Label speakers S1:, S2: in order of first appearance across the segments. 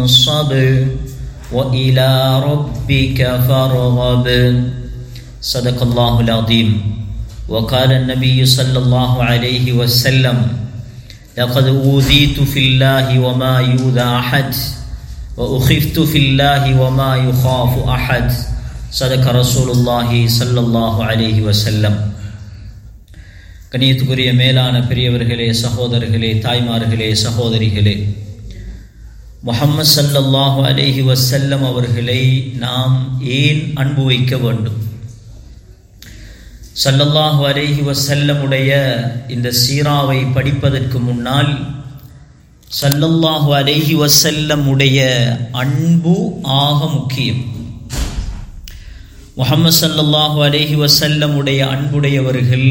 S1: الصبر وإلى ربك فارغب صدق الله العظيم وقال النبي صلى الله عليه وسلم لقد أوذيت في الله وما يؤذى أحد وأخفت في الله وما يخاف أحد صدق رسول الله صلى الله عليه وسلم கணியத்துக்குரிய மேலான பெரியவர்களே சகோதரர்களே தாய்மார்களே சகோதரிகளே முகம்மது சல்லல்லாஹு அலேஹி வசல்லம் அவர்களை நாம் ஏன் அன்பு வைக்க வேண்டும் சல்லல்லாஹு அலேஹி வசல்லமுடைய இந்த சீராவை படிப்பதற்கு முன்னால் சல்லல்லாஹு அலேஹி வசல்லமுடைய அன்பு ஆக முக்கியம் முகமது சல்லல்லாஹு அலேஹி வசல்லமுடைய அன்புடையவர்கள்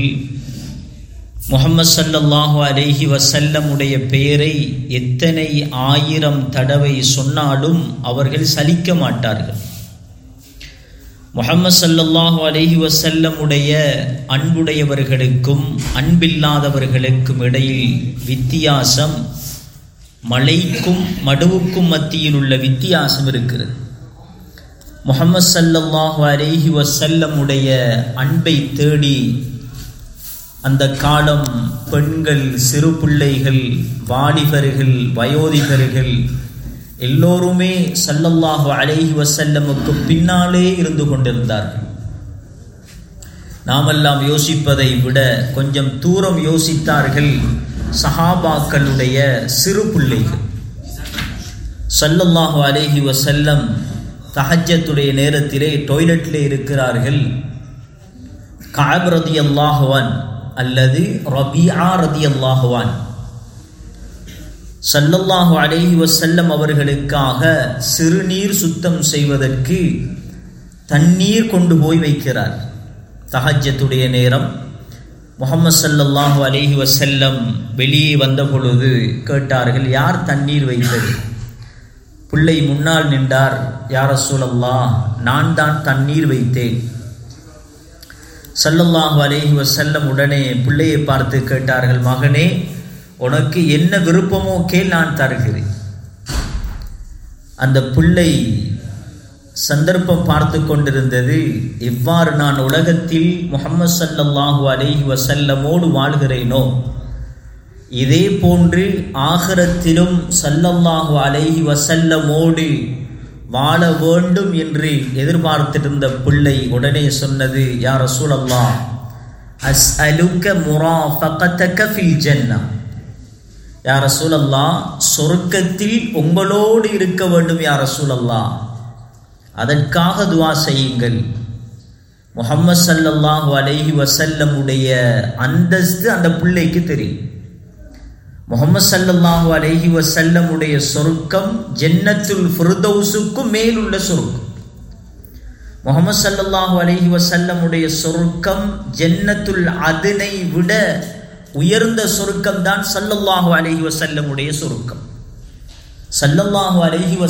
S1: முகமது சல்லல்லாஹு அலேஹி வசல்லமுடைய பெயரை எத்தனை ஆயிரம் தடவை சொன்னாலும் அவர்கள் சலிக்க மாட்டார்கள் முகமது சல்லல்லாஹு அலேஹி வசல்லமுடைய அன்புடையவர்களுக்கும் அன்பில்லாதவர்களுக்கும் இடையில் வித்தியாசம் மலைக்கும் மடுவுக்கும் மத்தியில் உள்ள வித்தியாசம் இருக்கிறது முகமது சல்லல்லாஹு அலேஹி வசல்லமுடைய அன்பை தேடி அந்த காலம் பெண்கள் சிறு பிள்ளைகள் வாலிபர்கள் வயோதிகர்கள் எல்லோருமே சல்லல்லாஹு அலைஹி வசல்லமுக்கு பின்னாலே இருந்து கொண்டிருந்தார்கள் நாமெல்லாம் யோசிப்பதை விட கொஞ்சம் தூரம் யோசித்தார்கள் சஹாபாக்களுடைய சிறு பிள்ளைகள் சல்லல்லாஹு அலைஹி வசல்லம் தஹஜத்துடைய நேரத்திலே டொய்லெட்டிலே இருக்கிறார்கள் காப் ரதி அல்லாஹுவான் அல்லது ரபியா ரதி அல்லாஹுவான் சல்லல்லாஹு அலேஹி வசல்லம் அவர்களுக்காக சிறுநீர் சுத்தம் செய்வதற்கு தண்ணீர் கொண்டு போய் வைக்கிறார் தஹஜத்துடைய நேரம் முகமது சல்லல்லாஹு அலேஹி வசல்லம் வெளியே வந்த பொழுது கேட்டார்கள் யார் தண்ணீர் வைத்தது பிள்ளை முன்னால் நின்றார் யார சூழல்லா நான் தான் தண்ணீர் வைத்தேன் சல்லல்லாஹு அலேஹி வசல்லம் உடனே பிள்ளையை பார்த்து கேட்டார்கள் மகனே உனக்கு என்ன விருப்பமோ கேள் நான் தருகிறேன் அந்த பிள்ளை சந்தர்ப்பம் பார்த்து கொண்டிருந்தது எவ்வாறு நான் உலகத்தில் முகமது சல்லல்லாஹு அலேஹி வசல்லமோடு வாழ்கிறேனோ இதே போன்று ஆகரத்திலும் சல்லல்லாஹு அலேஹி வசல்லமோடு வாழ வேண்டும் என்று எதிர்பார்த்திருந்த பிள்ளை உடனே சொன்னது யார் ரசூலல்லா அஸ் அலுக்க முராஃபகத்தக ஃபில் ஜன்னா யார் ரசூலல்லா சொர்க்கத்தில் உங்களோடு இருக்க வேண்டும் யார் ரசூலல்லா அதற்காக துவா செய்யுங்கள் முகம்மது சல்லல்லாஹு அலைஹி வசல்லமுடைய அந்தஸ்து அந்த பிள்ளைக்கு தெரியும் முகமது சல்லல்லாஹு அலைஹி வசல்லமுடைய சொருக்கம் ஜென்னத்துல் ஃபிர்தௌஸுக்கும் மேலுள்ள சொருக்கம் முகமது சல்லல்லாஹு அலைஹி வசல்லமுடைய சொருக்கம் ஜென்னத்துல் அதனை விட உயர்ந்த சொருக்கம் தான் சல்லல்லாஹு அலைஹி வசல்லமுடைய சொருக்கம் சல்லல்லாஹு அலைஹி